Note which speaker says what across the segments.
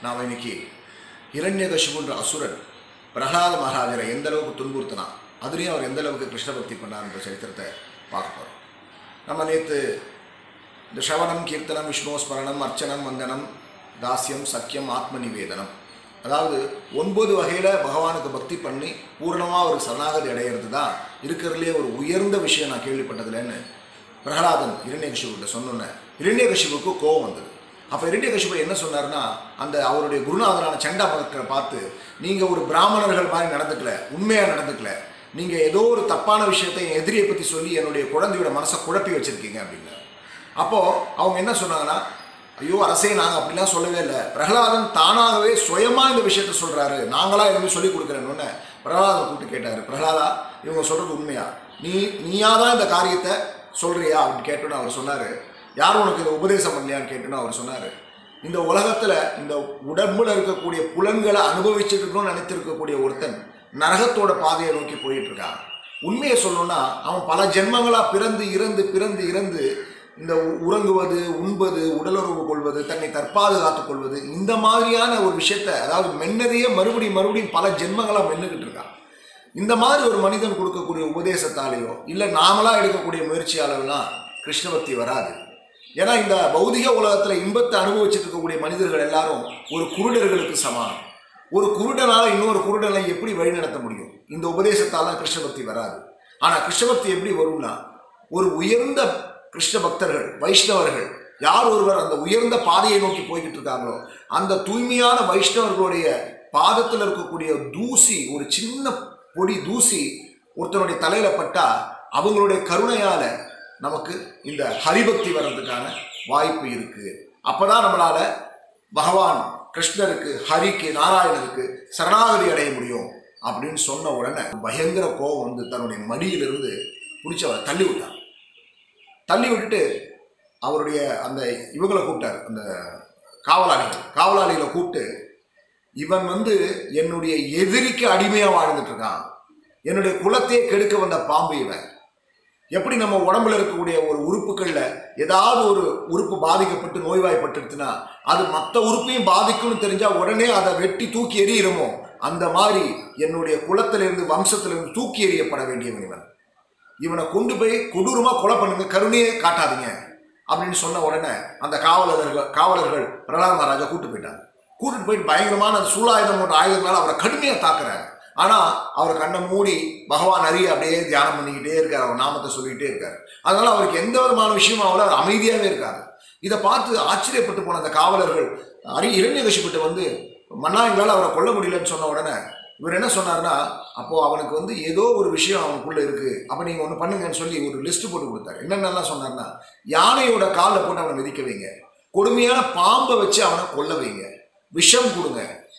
Speaker 1: நாம் இன்னைக்கு இரண்யகசிபுன்ற அசுரன் பிரகலாத மகாராஜரை எந்த அளவுக்கு துன்புறுத்தினா அதுலேயும் அவர் எந்த அளவுக்கு கிருஷ்ண பக்தி பண்ணார்ன்ற சரித்திரத்தை பார்க்க போகிறோம் நம்ம நேற்று இந்த ஸ்ரவணம் கீர்த்தனம் விஷ்ணு ஸ்மரணம் அர்ச்சனம் வந்தனம் தாஸ்யம் சக்கியம் ஆத்ம நிவேதனம் அதாவது ஒன்பது வகையில் பகவானுக்கு பக்தி பண்ணி பூர்ணமாக ஒரு சரணாகதி அடையிறது தான் இருக்கிறதுலே ஒரு உயர்ந்த விஷயம் நான் கேள்விப்பட்டதுலன்னு பிரகலாதன் இரண்யகசிபுக்கிட்ட சொன்னோன்னே இரண்யகசிபுக்கு கோபம் வந்தது அப்போ இரண்யகசிபு என்ன சொன்னார்னா அந்த அவருடைய குருநாதரான சண்டா மகத்தை பார்த்து நீங்கள் ஒரு பிராமணர்கள் மாதிரி நடந்துக்கல உண்மையாக நடந்துக்கல நீங்கள் ஏதோ ஒரு தப்பான விஷயத்தை என் எதிரியை பற்றி சொல்லி என்னுடைய குழந்தையோட மனசை குழப்பி வச்சுருக்கீங்க அப்படின்னாரு அப்போது அவங்க என்ன சொன்னாங்கன்னா ஐயோ அரசே நாங்கள் அப்படிலாம் சொல்லவே இல்லை பிரகலாதன் தானாகவே சுயமாக இந்த விஷயத்த சொல்கிறாரு நாங்களாக எதுவுமே சொல்லி கொடுக்குறேன்னு பிரகலாதன் கூப்பிட்டு கேட்டார் பிரகலாதா இவங்க சொல்கிறது உண்மையா நீ நீயா தான் இந்த காரியத்தை சொல்கிறியா அப்படின்னு கேட்டோன்னு அவர் சொன்னார் யார் உனக்கு இதை உபதேசம் பண்ணலையான்னு கேட்டோன்னு அவர் சொன்னார் இந்த உலகத்தில் இந்த உடம்புல இருக்கக்கூடிய புலன்களை அனுபவிச்சுட்டு இருக்கணும்னு நினைத்திருக்கக்கூடிய ஒருத்தன் நரகத்தோட பாதையை நோக்கி போயிட்டு இருக்கான் உண்மையை சொல்லணும்னா அவன் பல ஜென்மங்களாக பிறந்து இறந்து பிறந்து இறந்து இந்த உ- உறங்குவது உண்பது உடலுறவு கொள்வது தன்னை தற்பாதுகாத்துக் கொள்வது இந்த மாதிரியான ஒரு விஷயத்த அதாவது மென்னதையே மறுபடியும் மறுபடியும் பல ஜென்மங்களாக மென்னுக்கிட்டு இருக்கான் இந்த மாதிரி ஒரு மனிதன் கொடுக்கக்கூடிய உபதேசத்தாலேயோ இல்லை நாமளாக எடுக்கக்கூடிய முயற்சியாலெல்லாம் கிருஷ்ணபக்தி வராது ஏன்னா இந்த பௌதிக உலகத்தில் இன்பத்தை அனுபவிச்சுட்டு இருக்கக்கூடிய மனிதர்கள் எல்லாரும் ஒரு குருடர்களுக்கு சமானம் ஒரு குருடனால இன்னொரு குருடனை எப்படி வழிநடத்த முடியும் இந்த உபதேசத்தால கிருஷ்ணபக்தி வராது ஆனா கிருஷ்ணபக்தி எப்படி வரும்னா ஒரு உயர்ந்த கிருஷ்ண பக்தர்கள் வைஷ்ணவர்கள் யார் ஒருவர் அந்த உயர்ந்த பாதையை நோக்கி போய்கிட்டு இருக்காங்களோ அந்த தூய்மையான வைஷ்ணவர்களுடைய பாதத்தில் இருக்கக்கூடிய தூசி ஒரு சின்ன பொடி தூசி ஒருத்தனுடைய தலையில பட்டா அவங்களுடைய கருணையால நமக்கு இந்த ஹரிபக்தி வர்றதுக்கான வாய்ப்பு இருக்கு அப்பதான் நம்மளால பகவான் கிருஷ்ணருக்கு ஹரிக்கு நாராயணருக்கு சரணாகதி அடைய முடியும் அப்படின்னு சொன்ன உடனே பயங்கர கோபம் வந்து தன்னுடைய மடியிலிருந்து பிடிச்சி அவரை தள்ளி விட்டார் தள்ளி விட்டுட்டு அவருடைய அந்த இவங்களை கூப்பிட்டார் அந்த காவலாளிகள் காவலாளிகளை கூப்பிட்டு இவன் வந்து என்னுடைய எதிரிக்கு அடிமையா வாழ்ந்துட்டு இருக்கான் என்னுடைய குலத்தையே கெடுக்க வந்த பாம்பு இவன் எப்படி நம்ம உடம்புல இருக்கக்கூடிய ஒரு உறுப்புகள்ல ஏதாவது ஒரு உறுப்பு பாதிக்கப்பட்டு நோய்வாய்ப்பட்டுடுச்சுன்னா அது மற்ற உறுப்பையும் பாதிக்கும்னு தெரிஞ்சா உடனே அதை வெட்டி தூக்கி எறிகிறோமோ அந்த மாதிரி என்னுடைய குலத்திலிருந்து வம்சத்திலிருந்து தூக்கி எறியப்பட வேண்டியவன் இவன் இவனை கொண்டு போய் கொடூரமா கொலை பண்ணுங்க கருணையே காட்டாதீங்க அப்படின்னு சொன்ன உடனே அந்த காவலர்கள் காவலர்கள் பிரகலாத மகாராஜா கூட்டு போயிட்டாங்க கூட்டிட்டு போயிட்டு பயங்கரமான அந்த சூலாயுதம் போன்ற ஆயுதங்களால் அவரை கடுமையாக தாக்குறாங்க ஆனா அவர் கண்ணை மூடி பகவான் அறிய அப்படியே தியானம் பண்ணிக்கிட்டே இருக்கார் அவர் நாமத்தை சொல்லிக்கிட்டே இருக்காரு அதனால அவருக்கு எந்த விதமான விஷயமும் அவள அவர் அமைதியாவே இருக்காரு இதை பார்த்து ஆச்சரியப்பட்டு போன அந்த காவலர்கள் அரி இரண்யகசிப்பட்டு வந்து மன்னா எங்களால் அவரை கொல்ல முடியலன்னு சொன்ன உடனே இவர் என்ன சொன்னார்னா அப்போ அவனுக்கு வந்து ஏதோ ஒரு விஷயம் அவனுக்குள்ள இருக்கு அப்ப நீங்க ஒன்று பண்ணுங்கன்னு சொல்லி ஒரு லிஸ்ட் போட்டு கொடுத்தாரு என்னென்னலாம் சொன்னார்னா யானையோட காலில் போட்டு அவனை மிதிக்க வைங்க கொடுமையான பாம்பை வச்சு அவனை கொல்ல வைங்க விஷம் கொடுங்க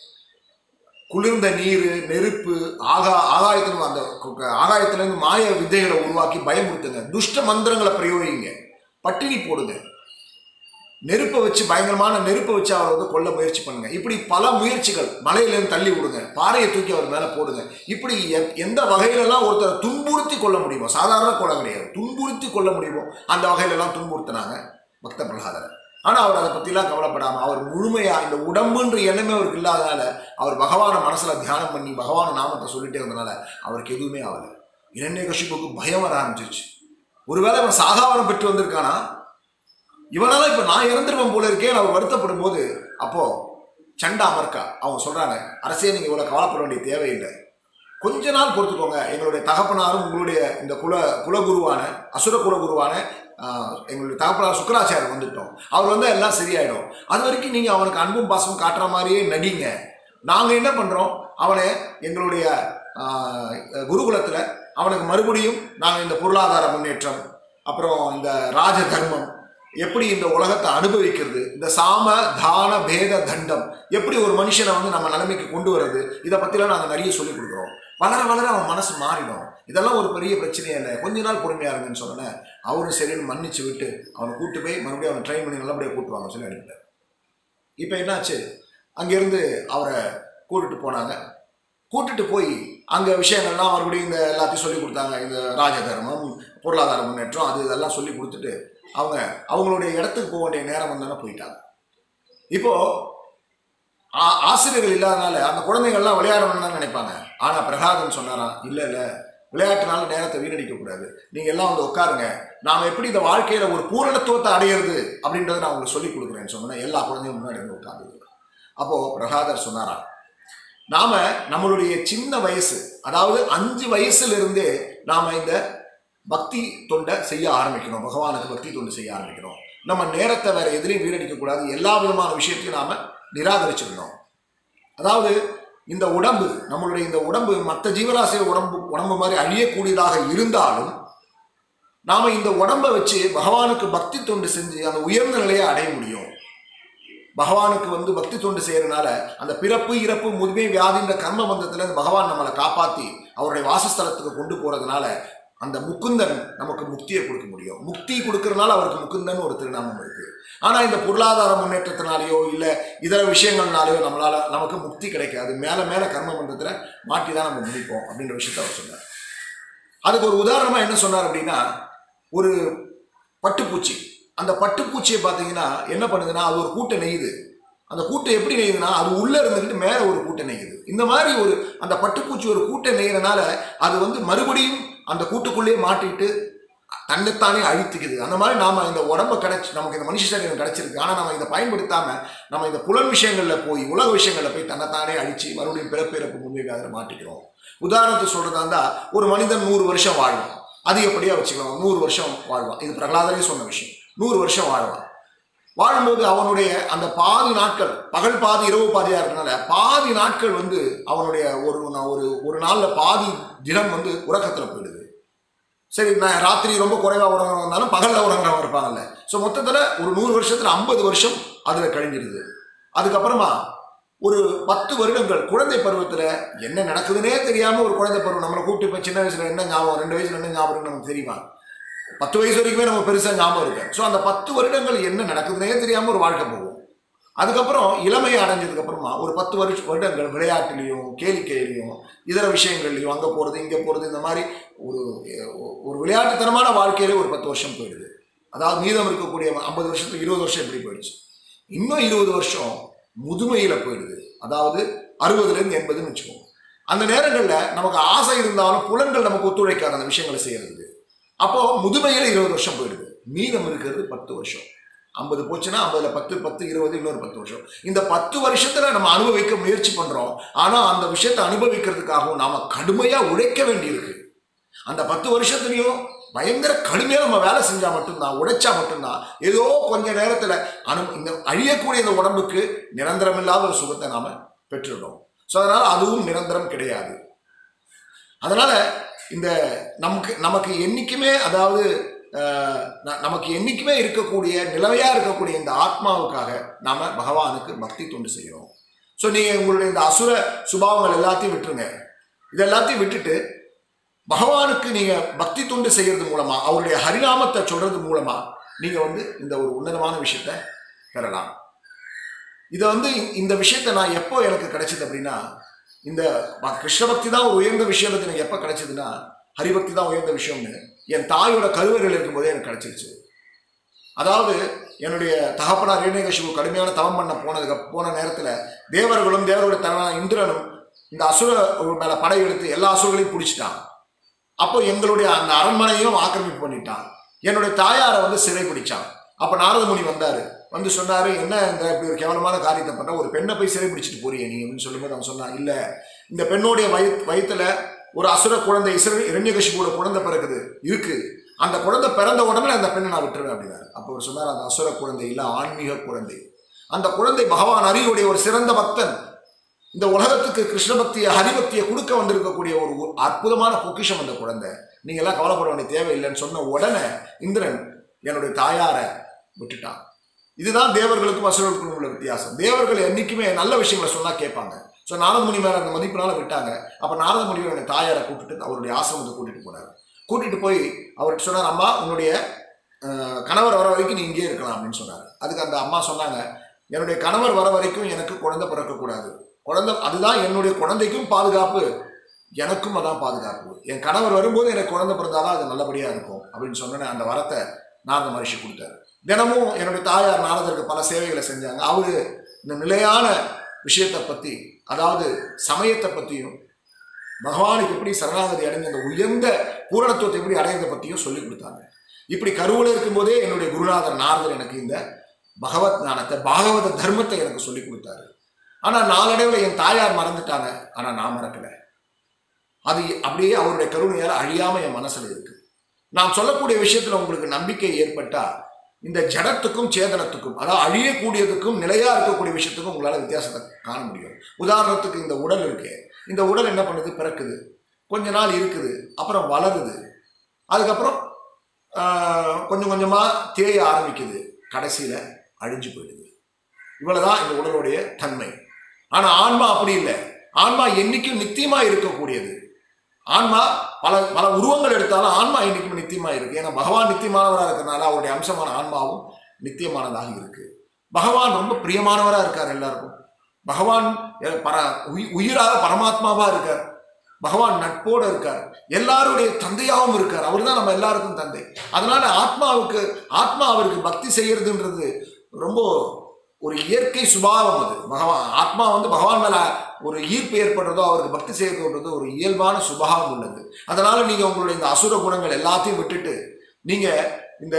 Speaker 1: குளிர்ந்த நீர் நெருப்பு ஆகா ஆகாயத்துல அந்த கு- ஆகாயத்திலிருந்து மாய வித்தைகளை உருவாக்கி பயமுறுத்துங்க துஷ்ட மந்திரங்களை பிரயோகிங்க பட்டினி போடுங்க நெருப்பை வச்சு பயங்கரமான நெருப்பை வச்சு அவரை வந்து கொல்ல முயற்சி பண்ணுங்க இப்படி பல முயற்சிகள் மலையிலேருந்து தள்ளி விடுங்க பாறையை தூக்கி அவர் மேலே போடுங்க இப்படி எ- எந்த வகையிலெல்லாம் ஒருத்தரை துன்புறுத்தி கொள்ள முடியுமோ சாதாரண கொலை கிடையாது துன்புறுத்தி கொள்ள முடியுமோ அந்த வகையிலெல்லாம் துன்புறுத்தினாங்க பக்த பிரகலாதரை ஆனால் அவர் அதை பற்றிலாம் கவலைப்படாமல் அவர் முழுமையாக இந்த உடம்புன்ற எண்ணமே அவருக்கு இல்லாதனால அவர் பகவானை மனசில் தியானம் பண்ணி பகவான நாமத்தை சொல்லிட்டே இருந்தனால அவருக்கு எதுவுமே ஆகலை இரண்டே கஷிப்புக்கு பயம் வர ஆரம்பிச்சிருச்சு ஒருவேளை அவன் சாகாவரம் பெற்று வந்திருக்கானா இவனால இப்ப நான் இறந்துருவேன் போல இருக்கேன் அவர் வருத்தப்படும் போது அப்போ சண்டா அமர்க்கா அவங்க சொல்றாங்க அரசே நீங்க இவ்வளவு கவலைப்பட வேண்டிய தேவையில்லை கொஞ்ச நாள் பொறுத்துக்கோங்க எங்களுடைய தகப்பனாரும் உங்களுடைய இந்த குல குலகுருவான அசுர குலகுருவான ஆஹ், எங்களுடைய தகப்பனார் சுக்கராச்சாரியர் வந்துட்டோம் அவர் வந்து எல்லாம் சரியாயிடும் அது வரைக்கும் நீங்க அவனுக்கு அன்பும் பாசமும் காட்டுற மாதிரியே நடிங்க நாங்க என்ன பண்றோம் அவனை எங்களுடைய ஆஹ், குருகுலத்துல அவனுக்கு மறுபடியும் நாங்க இந்த பொருளாதார முன்னேற்றம் அப்புறம் இந்த ராஜ தர்மம் எப்படி இந்த உலகத்தை அனுபவிக்கிறது இந்த சாம தான பேத தண்டம் எப்படி ஒரு மனுஷனை வந்து நம்ம நிலைமைக்கு கொண்டு வர்றது இதை பற்றிலாம் நாங்கள் நிறைய சொல்லிக் கொடுக்குறோம் வளர வளர அவன் மனசு மாறிடும் இதெல்லாம் ஒரு பெரிய பிரச்சனையே இல்லை கொஞ்ச நாள் பொறுமையா இருங்கன்னு சொன்னேன் அவரும் சரின்னு மன்னிச்சு விட்டு அவனை கூட்டு போய் மறுபடியும் அவனை ட்ரெயின் பண்ணி நல்லபடியாக கூட்டு வாங்க சொல்லி அனுப்பிட்டார் இப்போ என்னாச்சு அங்கேருந்து அவரை கூட்டிட்டு போனாங்க கூட்டிட்டு போய் அங்கே விஷயங்கள்லாம் மறுபடியும் இந்த எல்லாத்தையும் சொல்லி கொடுத்தாங்க இந்த ராஜ தர்மம் பொருளாதார முன்னேற்றம் அது இதெல்லாம் சொல்லி கொடுத்துட்டு அவங்க அவங்களுடைய இடத்துக்கு போக வேண்டிய நேரம் வந்தோன்னே போயிட்டாங்க இப்போ ஆ- ஆசிரியர்கள் இல்லாதனால அந்த குழந்தைகள்லாம் விளையாடணும்னு தான் நினைப்பாங்க ஆனா பிரகலாதன் சொன்னாராம் இல்ல இல்ல விளையாட்டுனால நேரத்தை வீணடிக்க கூடாது நீங்க எல்லாம் வந்து உட்காருங்க நாம எப்படி இந்த வாழ்க்கையில ஒரு பூரணத்துவத்தை அடையிறது அப்படின்றத நான் உங்களுக்கு சொல்லிக் கொடுக்குறேன்னு சொன்னா எல்லா குழந்தையும் முன்னாடி வந்து உட்கார்ந்து அப்போ பிரகாதர் சொன்னாராம் நாம நம்மளுடைய சின்ன வயசு அதாவது அஞ்சு வயசுல இருந்தே நாம இந்த பக்தி தொண்டை செய்ய ஆரம்பிக்கணும் பகவானுக்கு பக்தி தொண்டு செய்ய ஆரம்பிக்கணும் நம்ம நேரத்தை வேற எதிரையும் வீணடிக்க கூடாது எல்லா விதமான விஷயத்தையும் நாம நிராகரிச்சிடணும் அதாவது இந்த உடம்பு நம்மளுடைய இந்த உடம்பு மற்ற ஜீவராசி உடம்பு உடம்பு மாதிரி அழியக்கூடியதாக இருந்தாலும் நாம இந்த உடம்பை வச்சு பகவானுக்கு பக்தி தொண்டு செஞ்சு அந்த உயர்ந்த நிலையை அடைய முடியும் பகவானுக்கு வந்து பக்தி தொண்டு செய்யறதுனால அந்த பிறப்பு இறப்பு முதுமை வியாதின்ற கர்ம பந்தத்துல இருந்து பகவான் நம்மளை காப்பாத்தி அவருடைய வாசஸ்தலத்துக்கு கொண்டு போறதுனால அந்த முகுந்தன் நமக்கு முக்தியை கொடுக்க முடியும் முக்தி கொடுக்கறதுனால அவருக்கு முகுந்தன் ஒரு திருநாமம் இருக்கு ஆனா இந்த பொருளாதார முன்னேற்றத்தினாலேயோ இல்ல இதர விஷயங்கள்னாலேயோ நம்மளால நமக்கு முக்தி கிடைக்காது மேல மேல கர்ம பந்தத்துல மாட்டி தான் நம்ம முடிப்போம் அப்படின்ற விஷயத்த அவர் சொன்னார் அதுக்கு ஒரு உதாரணமா என்ன சொன்னார் அப்படின்னா ஒரு பட்டுப்பூச்சி அந்த பட்டுப்பூச்சியை பார்த்தீங்கன்னா என்ன பண்ணுதுன்னா அது ஒரு கூட்டை நெய்யுது அந்த கூட்டை எப்படி நெய்யுதுன்னா அது உள்ள இருந்துக்கிட்டு மேலே ஒரு கூட்டை நெய்யுது இந்த மாதிரி ஒரு அந்த பட்டுப்பூச்சி ஒரு கூட்டை நெய்யறனால அது வந்து மறுபடியும் அந்த கூட்டுக்குள்ளேயே மாட்டிட்டு தன்னைத்தானே அழித்துக்குது அந்த மாதிரி நாம இந்த உடம்ப கிடைச்சி நமக்கு இந்த மனுஷ சரீரம் கிடைச்சிருக்கு ஆனால் நம்ம இதை பயன்படுத்தாம நம்ம இந்த புலன் விஷயங்கள்ல போய் உலக விஷயங்கள்ல போய் தன்னைத்தானே அழிச்சு மறுபடியும் பிறப்பிறப்பு முன்வைக்கு அதில் மாட்டிக்கிறோம் உதாரணத்துக்கு சொல்றதா இருந்தா ஒரு மனிதன் நூறு வருஷம் வாழ்வான் அதிகப்படியாக வச்சுக்கலாம் நூறு வருஷம் வாழ்வான் இது பிரகலாதரே சொன்ன விஷயம் நூறு வருஷம் வாழ்வான் வாழும்போது அவனுடைய அந்த பாதி நாட்கள் பகல் பாதி இரவு பாதியா இருக்கனால பாதி நாட்கள் வந்து அவனுடைய ஒரு நா- ஒரு ஒரு நாள்ல பாதி தினம் வந்து உறக்கத்துல போயிடுது சரி நான் ராத்திரி ரொம்ப குறைவா உறங்குறவங்க இருந்தாலும் பகல்ல உறங்குறவங்க இருப்பாங்கல்ல ஸோ மொத்தத்துல ஒரு நூறு வருஷத்துல ஐம்பது வருஷம் அதுல கழிஞ்சிருது அதுக்கப்புறமா ஒரு பத்து வருடங்கள் குழந்தை பருவத்துல என்ன நடக்குதுன்னே தெரியாம ஒரு குழந்தை பருவம் நம்மளை கூப்பிட்டு இப்ப சின்ன வயசுல என்ன ஞாபகம் ரெண்டு வயசுல என்ன ஞாபகம் இருக்குன்னு நமக்கு தெரியுமா பத்து வயசு வரைக்குமே நம்ம பெருசா ஞாபகம் இருக்கு ஸோ அந்த பத்து வருடங்கள் என்ன நடக்குதுன்னே தெரியாம ஒரு வாழ்க்கை போகும் அதுக்கப்புறம் இளமையை அடைஞ்சதுக்கு அப்புறமா ஒரு பத்து வருஷ வருடங்கள் விளையாட்டுலையும் கேளிக்கையிலையும் இதர விஷயங்கள்லையும் அங்க போறது இங்க போறது இந்த மாதிரி ஒரு ஒரு விளையாட்டுத்தனமான வாழ்க்கையிலே ஒரு பத்து வருஷம் போயிடுது அதாவது மீதம் இருக்கக்கூடிய ஐம்பது வருஷத்துக்கு இருபது வருஷம் எப்படி போயிடுச்சு இன்னும் இருபது வருஷம் முதுமையில போயிடுது அதாவது அறுபதுல இருந்து எண்பதுன்னு வச்சுக்கோங்க அந்த நேரங்கள்ல நமக்கு ஆசை இருந்தாலும் புலன்கள் நமக்கு ஒத்துழைக்காத அந்த விஷயங்களை செய்யறதுக்கு அப்போ முதுமையில இருபது வருஷம் போயிடுது மீதம் இருக்கிறது பத்து வருஷம் ஐம்பது போச்சுன்னா ஐம்பதுல பத்து பத்து இருபது இன்னொரு பத்து வருஷம் இந்த பத்து வருஷத்துல நம்ம அனுபவிக்க முயற்சி பண்றோம் ஆனா அந்த விஷயத்தை அனுபவிக்கிறதுக்காகவும் நாம கடுமையா உழைக்க வேண்டியிருக்கு அந்த பத்து வருஷத்துலயும் பயங்கர கடுமையா நம்ம வேலை செஞ்சா மட்டும்தான் உழைச்சா மட்டும்தான் ஏதோ கொஞ்ச நேரத்துல அனு இந்த அழியக்கூடிய இந்த உடம்புக்கு நிரந்தரமில்லாத ஒரு சுகத்தை நாம பெற்றுடுறோம் ஸோ அதனால அதுவும் நிரந்தரம் கிடையாது அதனால இந்த நமக்கு நமக்கு என்னைக்குமே அதாவது அஹ், ந- நமக்கு என்னைக்குமே இருக்கக்கூடிய நிலையா இருக்கக்கூடிய இந்த ஆத்மாவுக்காக நாம பகவானுக்கு பக்தி தொண்டு செய்கிறோம் ஸோ நீங்க உங்களுடைய இந்த அசுர சுபாவங்கள் எல்லாத்தையும் விட்டுருங்க இது எல்லாத்தையும் விட்டுட்டு பகவானுக்கு நீங்க பக்தி தொண்டு செய்யறது மூலமா அவருடைய ஹரிநாமத்தை சொல்றது மூலமா நீங்க வந்து இந்த ஒரு உன்னதமான விஷயத்த பெறலாம் இதை வந்து இந்த- இந்த விஷயத்த நான் எப்போ எனக்கு கிடைச்சது அப்படின்னா இந்த ப- கிருஷ்ண பக்தி தான் ஒரு உயர்ந்த விஷயம் எனக்கு எப்போ கிடைச்சதுன்னா ஹரிபக்தி தான் உயர்ந்த விஷயம்னு என் தாயோட கருவறையில் இருக்கும்போதே எனக்கு கிடைச்சிருச்சு அதாவது என்னுடைய தகப்பனார் ரேணுகசிவு கடுமையான தவம் பண்ண போனதுக்கு போன நேரத்தில் தேவர்களும் தேவர்களுடைய தலைவனான இந்திரனும் இந்த அசுர மேல படையெடுத்து எல்லா அசுரங்களையும் பிடிச்சிட்டான் அப்போ எங்களுடைய அந்த அரண்மனையும் ஆக்கிரமிப்பு பண்ணிட்டான் என்னுடைய தாயாரை வந்து சிறை பிடிச்சான் அப்ப நாரத முனி வந்தாரு வந்து சொன்னாரு என்ன இந்த இப்படி ஒரு கேவலமான காரியத்தை பண்ண ஒரு பெண்ணை போய் சிறை பிடிச்சிட்டு போறியே நீ அப்படின்னு சொல்லும்போது அவன் சொன்னான் இல்ல இந்த பெண்ணுடைய வய வயித்துல ஒரு அசுர குழந்தை இசர இரண்யகசிபோட குழந்தை பிறகுது இருக்கு அந்த குழந்தை பிறந்த உடனே அந்த பெண்ணை நான் விட்டுருவேன் அப்படின்னாரு அப்போ அவர் சொன்னார் அந்த அசுர குழந்தை இல்ல ஆன்மீக குழந்தை அந்த குழந்தை பகவான் அரியுடைய ஒரு சிறந்த பக்தன் இந்த உலகத்துக்கு கிருஷ்ண பக்தியை ஹரிபக்தியை கொடுக்க வந்திருக்கக்கூடிய ஒரு ஒரு அற்புதமான பொக்கிஷம் அந்த குழந்தை நீங்க எல்லாம் கவலைப்பட வேண்டிய தேவையில்லைன்னு சொன்ன உடனே இந்திரன் என்னுடைய தாயாரை விட்டுட்டான் இதுதான் தேவர்களுக்கும் அசுரர்களுக்கும் உள்ள வித்தியாசம் தேவர்கள் என்னைக்குமே நல்ல விஷயங்களை சொன்னா கேட்பாங்க ஸோ நாரதமுனி மேல அந்த மதிப்பினால விட்டாங்க அப்ப நாரதமுனி என்னுடைய தாயாரை கூட்டிட்டு அவருடைய ஆசிரமத்தை கூட்டிட்டு போனார் கூட்டிட்டு போய் அவர்கிட்ட சொன்னார் அம்மா உன்னுடைய அஹ், கணவர் வர வரைக்கும் நீ இங்கே இருக்கலாம் அப்படின்னு சொன்னார் அதுக்கு அந்த அம்மா சொன்னாங்க என்னுடைய கணவர் வர வரைக்கும் எனக்கு குழந்தை பிறக்கக்கூடாது குழந்தை அதுதான் என்னுடைய குழந்தைக்கும் பாதுகாப்பு எனக்கும் அதான் பாதுகாப்பு என் கணவர் வரும்போது எனக்கு குழந்தை பிறந்தாதான் அது நல்லபடியா இருக்கும் அப்படின்னு சொன்னேன் அந்த வரத்தை நாரத மகர்ஷி கொடுத்தாரு தினமும் என்னுடைய தாயார் நாரதருக்கு பல சேவைகளை செஞ்சாங்க அவரு இந்த நிலையான விஷயத்தை பத்தி அதாவது சமயத்தை பத்தியும் பகவானுக்கு எப்படி சரணாகதி அடைஞ்ச அந்த உயர்ந்த பூரணத்துவத்தை எப்படி அடையதை பத்தியும் சொல்லி கொடுத்தாங்க இப்படி கருவில் இருக்கும்போதே என்னுடைய குருநாதர் நாரதர் எனக்கு இந்த பகவத் ஞானத்தை பாகவத தர்மத்தை எனக்கு சொல்லி கொடுத்தாரு ஆனா நாளடைவில் என் தாயார் மறந்துட்டாங்க ஆனா நான் மறக்கல அது அப்படியே அவருடைய கருணையால் அழியாம என் மனசுல இருக்கு நான் சொல்லக்கூடிய விஷயத்துல உங்களுக்கு நம்பிக்கை ஏற்பட்டா இந்த ஜடத்துக்கும் சேதனத்துக்கும் அதாவது அழியக்கூடியதுக்கும் நிலையா இருக்கக்கூடிய விஷயத்துக்கும் உங்களால வித்தியாசத்தை காண முடியும் உதாரணத்துக்கு இந்த உடல் இருக்கு இந்த உடல் என்ன பண்ணுது பிறக்குது கொஞ்ச நாள் இருக்குது அப்புறம் வளருது அதுக்கப்புறம் ஆஹ், கொஞ்சம் கொஞ்சமா தேய ஆரம்பிக்குது கடைசியில அழிஞ்சு போயிடுது இவ்வளவுதான் இந்த உடலுடைய தன்மை ஆனா ஆன்மா அப்படி இல்லை ஆன்மா என்னைக்கும் நித்தியமா இருக்கக்கூடியது ஆன்மா பல பல உருவங்கள் எடுத்தாலும் ஆன்மா என்னைக்கும் நித்தியமா இருக்கு ஏன்னா பகவான் நித்தியமானவராக இருக்கிறனால அவருடைய அம்சமான ஆன்மாவும் நித்தியமானதாக இருக்கு பகவான் ரொம்ப பிரியமானவரா இருக்கார் எல்லாருக்கும் பகவான் எ- பர உயி- உயிராக பரமாத்மாவா இருக்கார் பகவான் நட்போட இருக்கார் எல்லாருடைய தந்தையாகவும் இருக்கார் அவர் தான் நம்ம எல்லாருக்கும் தந்தை அதனால ஆத்மாவுக்கு ஆத்மா அவருக்கு பக்தி செய்யறதுன்றது ரொம்ப ஒரு இயற்கை சுபாவம் அது பகவான் ஆத்மா வந்து பகவான் மேல ஒரு ஈர்ப்பு ஏற்படுறதோ அவருக்கு பக்தி செய்யறதோ ஒரு இயல்பான சுபாவம் உள்ளது அதனால நீங்க உங்களுடைய இந்த அசுர குணங்கள் எல்லாத்தையும் விட்டுட்டு நீங்க இந்த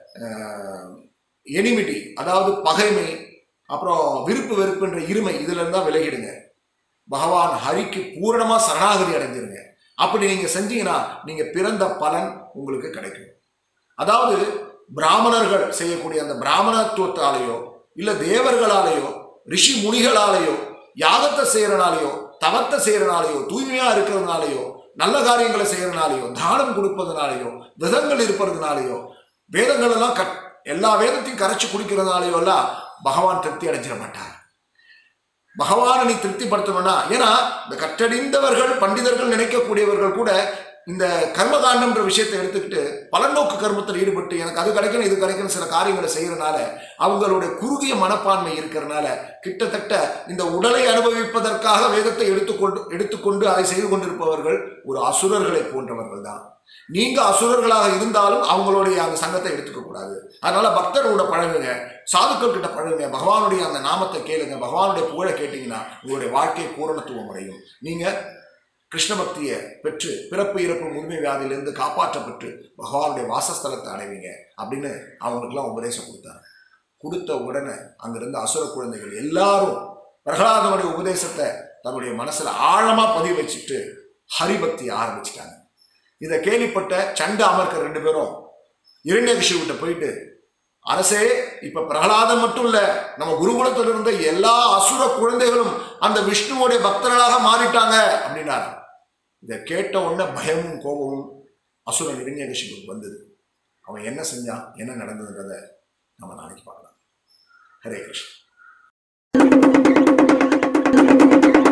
Speaker 1: எனிமிட்டி அதாவது பகைமை அப்புறம் விருப்பு வெறுப்புன்ற இருமை இதுல இருந்தா விலகிடுங்க பகவான் ஹரிக்கு பூரணமா சரணாகதி அடைஞ்சிருங்க அப்படி நீங்க செஞ்சீங்கன்னா நீங்க பிறந்த பலன் உங்களுக்கு கிடைக்கும் அதாவது பிராமணர்கள் செய்யக்கூடிய அந்த பிராமணத்துவத்தாலேயோ இல்ல தேவர்களாலேயோ ரிஷி முனிகளாலேயோ யாகத்தை செய்யறனாலேயோ தவத்தை செய்யறனாலேயோ தூய்மையா இருக்கிறதுனாலேயோ நல்ல காரியங்களை செய்யறனாலேயோ தானம் கொடுப்பதனாலேயோ விதங்கள் இருப்பதுனாலேயோ வேதங்கள் எல்லாம் கட் எல்லா வேதத்தையும் கரைச்சு குடிக்கிறதுனாலேயோ எல்லாம் பகவான் திருப்தி அடைஞ்சிட மாட்டார் பகவானை நீ திருப்திப்படுத்தணும்னா ஏன்னா இந்த கற்றறிந்தவர்கள் பண்டிதர்கள் நினைக்கக்கூடியவர்கள் கூட இந்த கர்மகாண்டம்ன்ற விஷயத்தை எடுத்துக்கிட்டு பலநோக்கு கர்மத்தில் ஈடுபட்டு எனக்கு அது கிடைக்கணும் இது கிடைக்கணும் சில காரியங்களை செய்யறதுனால அவங்களுடைய குறுகிய மனப்பான்மை இருக்கிறனால கிட்டத்தட்ட இந்த உடலை அனுபவிப்பதற்காக வேதத்தை எடுத்துக்கொண்டு எடுத்துக்கொண்டு அதை செய்து கொண்டிருப்பவர்கள் ஒரு அசுரர்களை போன்றவர்கள் தான் நீங்க அசுரர்களாக இருந்தாலும் அவங்களுடைய அந்த சங்கத்தை எடுத்துக்க கூடாது அதனால பக்தர்களோட பழகுங்க சாதுக்கள் கிட்ட பழகுங்க பகவானுடைய அந்த நாமத்தை கேளுங்க பகவானுடைய புகழை கேட்டீங்கன்னா உங்களுடைய வாழ்க்கை பூரணத்துவம் அடையும் நீங்க கிருஷ்ண பக்தியை பெற்று பிறப்பு இறப்பு முதுமை வியாதியிலிருந்து காப்பாற்றப்பட்டு பகவானுடைய வாசஸ்தலத்தை அடைவீங்க அப்படின்னு அவங்களுக்குலாம் உபதேசம் கொடுத்தாரு கொடுத்த உடனே அங்கிருந்த அசுர குழந்தைகள் எல்லாரும் பிரகலாதனுடைய உபதேசத்தை தன்னுடைய மனசுல ஆழமா பதிவு வச்சுட்டு ஹரிபக்தி ஆரம்பிச்சிட்டாங்க இதை கேள்விப்பட்ட சண்ட அமர்க்கர் ரெண்டு பேரும் இரண்யகிஷிவிட்ட போயிட்டு அரசே இப்ப பிரகலாதன் மட்டும் இல்ல நம்ம குருகுலத்தில் இருந்த எல்லா அசுர குழந்தைகளும் அந்த விஷ்ணுவோடைய பக்தர்களாக மாறிட்டாங்க அப்படின்னாரு இதை கேட்ட உடனே பயமும் கோபமும் அசுரன் இரண்யகிஷிவுக்கு வந்தது அவன் என்ன செஞ்சான் என்ன நடந்ததுன்றத நம்ம நாளைக்கு பார்க்கலாம் ஹரே கிருஷ்ணா